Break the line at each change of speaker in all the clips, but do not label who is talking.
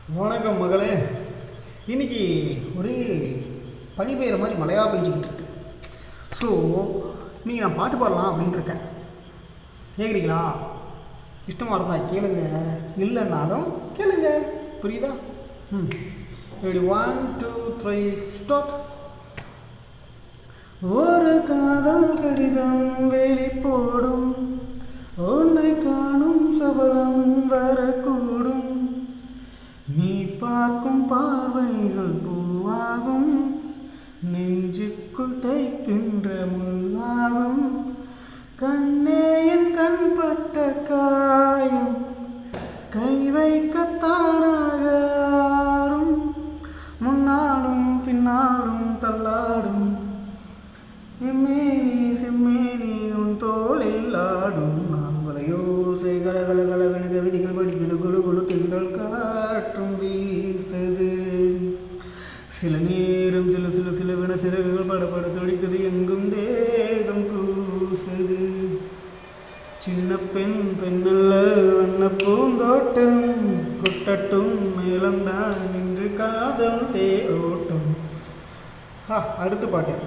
வணக்கம் மகளே இன்னைக்கு ஒரே பனி பெய்கிற மாதிரி மழையாக பெஞ்சிக்கிட்டு இருக்கு ஸோ நீங்கள் நான் பாட்டு பாடலாம் அப்படின்னு இருக்கேன் கேட்குறீங்களா இஷ்டமாக இருந்தால் கேளுங்க இல்லைன்னாலும் கேளுங்க புரியுதா ம் ready one two three start ஒரு காதல் கடிதம் வெளி போடும் உன்னை காணும் சபலம் வரக்கூடும் நீ பார்க்கும் பார்வைகள் பூவாகும் நெஞ்சுக்குள் தைக்கின்ற முள்ளாகும் கண்ணே என் கண்பட்ட காயம் கை வைக்கத்தானாக ஆறும் முன்னாலும் பின்னாலும் தள்ளாடும் செம்மேனி செம்மேனி உன் தோளில் ஆடும் நான் வலையோசை கலகல கலவென கவிதைகள் படிக்குது குழு குழு திங்கள் காற்றும் வீசுது சில நேரம் சில சில சிலவென சிறகுகள் படபட துடிக்குது எங்கும் தேகம் கூசுது சின்ன பெண் பெண்ணல்ல வண்ண பூந்தோட்டம் கொட்டட்டும் மேலம்தான் நின்று காதல் தேரோட்டம் ஹா அடுத்த பாட்டு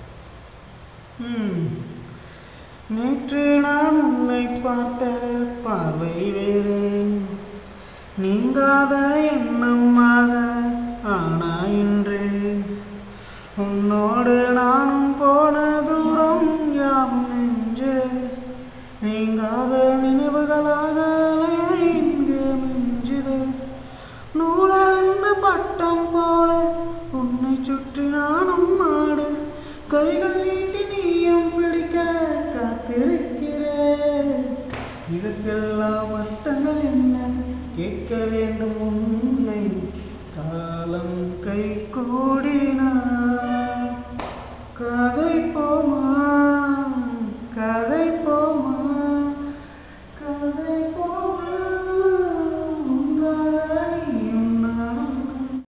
ம். நேற்று நான் உன்னை பார்த்த பார்வை வேறு நீங்காத எண்ணமாக ஆனா இன்று உன்னோடு நானும் போன தூரம் யாவும் நெஞ்சு நீங்காத நினைவுகளாக அலைய இங்கு மிஞ்சுது நூலறிந்த பட்டம் போல உன்னை சுற்றி நானும் ஆடு கைகள் நீட்டி நீயும் பிடிக்க காத்திருக்கிறேன் இதற்கெல்லாம் அர்த்தங்கள் என்ன கேட்க வேண்டும் உன்னை காலம் கை கூடினார்